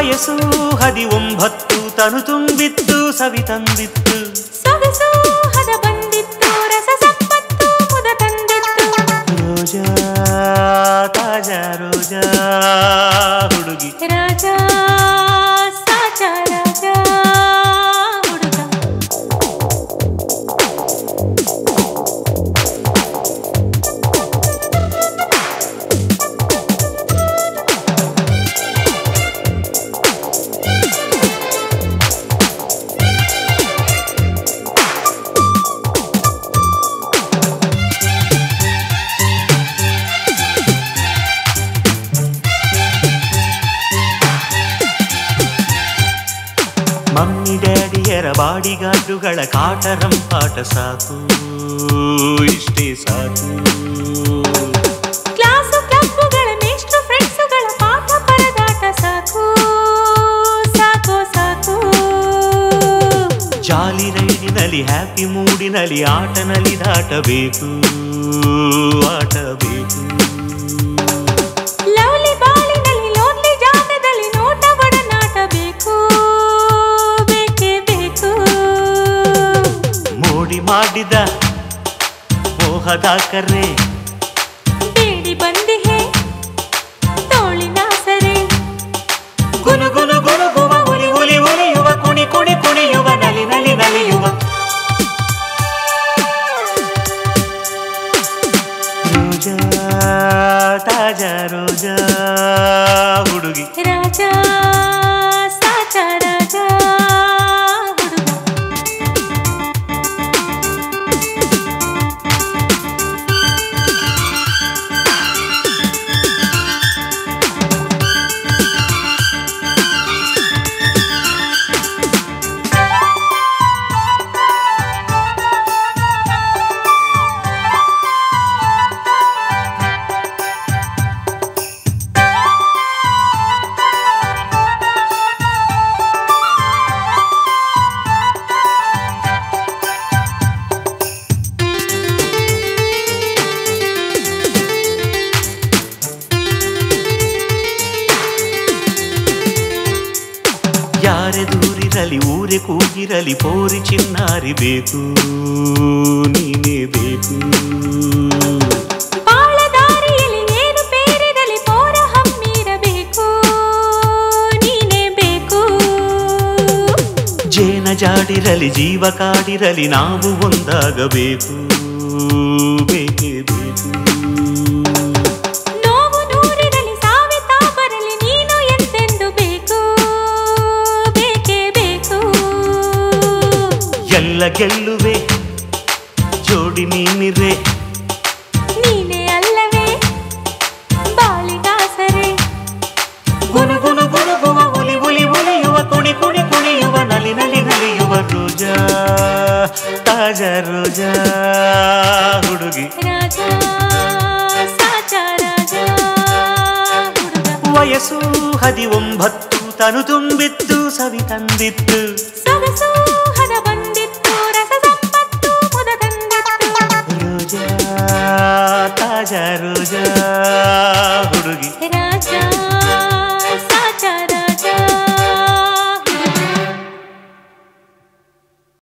ವಯಸ್ಸು ಹದಿಒಂಬತ್ತು ತನು ತುಂಬಿತ್ತು ಸವಿ ತಂದಿತ್ತು ಸೊಗಸು ಹದ ಬಂದಿತ್ತು ರಸ ಸಂಪತ್ತು ಮುದ ತಂದಿತ್ತು ರೋಜಾ ತಾಜಾ ರೋಜಾ ಹುಡುಗಿ ರಾಜ ಸಾಚ ರಾಜ ಹುಡುಗ ಮಮ್ಮಿ ಡ್ಯಾಡಿಯರ ಬಾಡಿಗಾರ್ಡುಗಳ ಕಾಟ ರಂಪಾಟ ಸಾಕು ಇಷ್ಟೇ ಸಾಕು ಕ್ಲಾಸು ಕ್ಲಬ್ಬುಗಳ ಮೇಷ್ಟ್ರು ಫ್ರೆಂಡ್ಸುಗಳ ಪಾಠ ಪರದಾಟ ಸಾಕು ಸಾಕು ಸಾಕು ಜಾಲಿ ರೈಡಿನಲ್ಲಿ ಹ್ಯಾಪಿ ಮೂಡಿನಲ್ಲಿ ಆಟನಲ್ಲಿ ದಾಟಬೇಕು ಆಟಬೇಕು ಲವ್ಲಿ ಬಾಳಿನಲ್ಲಿ ಲೋನ್ಲಿ ಜಾಗದಲ್ಲಿ ನೋಟ ಒಡನಾಟ ಬೇಕು ಬೇಕೇ ಬೇಕು ಮೋಡಿ ಮಾಡಿದ ಮೋಹದ ಕರೆ ಬೇಡಿ ಬಂದಿಹೆ ತೋಳಿನ ಸರೆ ಗುನು ಗುನು ಗುನುಗುವ ಉಲಿ ಉಲಿ ಉಲಿಯುವ ಕುಣಿ ಕುಣಿ ಕುಣಿಯುವ ನಲಿ ನಲಿ ನಲಿಯುವ ರೋಜಾ ತಾಜಾ ರೋಜಾ ಹುಡುಗಿ ರಾಜ ಸಾಚ ರಾಜ ಹುಡುಗ ಯಾರೇ ದೂರಿರಲಿ ಊರೇ ಕೂಗಿರಲಿ ಪೋರಿ ಚಿನ್ನಾರಿ ಬೇಕು ನೀನೇ ಬೇಕು ಬಾಳ ದಾರಿಯಲ್ಲಿ ಏನು ಪೇರಿರಲಿ ಪೋರ ಹಮ್ಮಿರಬೇಕು ನೀನೇ ಬೇಕು ಜೇನ ಜಾಡಿರಲಿ ಜೀವ ಕಾಡಿರಲಿ ನಾವು ಒಂದಾಗಬೇಕು ಬೇಕೇ ಬೇಕು ನೋವು ನೂರಿರಲಿ ಸಾವಿತಾ ಬರಲಿ ನೀನು ಎಂದೆಂದು ಬೇಕು ಬೇಕೇ ಬೇಕು ಎಲ್ಲ ಗೆಲ್ಲುವೆ ಜೋಡಿ ನೀನಿರೆ ನೀನೇ ಅಲ್ಲವೇ ಬಾಳಿಗಾಸರೆ ಗುನು ಗುನು ಗುನುಗುವ ಉಲಿ ಉಲಿ ಉಲಿಯುವ ಕುಣಿ ಕುಣಿ ಕುಣಿಯುವ ನಲಿ ನಲಿ ನಲಿಯುವ ರೋಜಾ ತಾಜಾ ರೋಜಾ ಹುಡುಗಿ ರಾಜ ಸಾಚ ರಾಜ ಹುಡುಗ ವಯಸ್ಸು ಹದಿಒಂಬತ್ತು ತನು ತುಂಬಿತ್ತು ಸವಿ ತಂದಿತ್ತು ಸೊಗಸು ಹದ ಬಂದಿತ್ತು ರಸ ಸಂಪತ್ತು ಮುದ ತಂದಿತ್ತು ರೋಜಾ ತಾಜಾ ರೋಜಾ ಹುಡುಗಿ ರಾಜ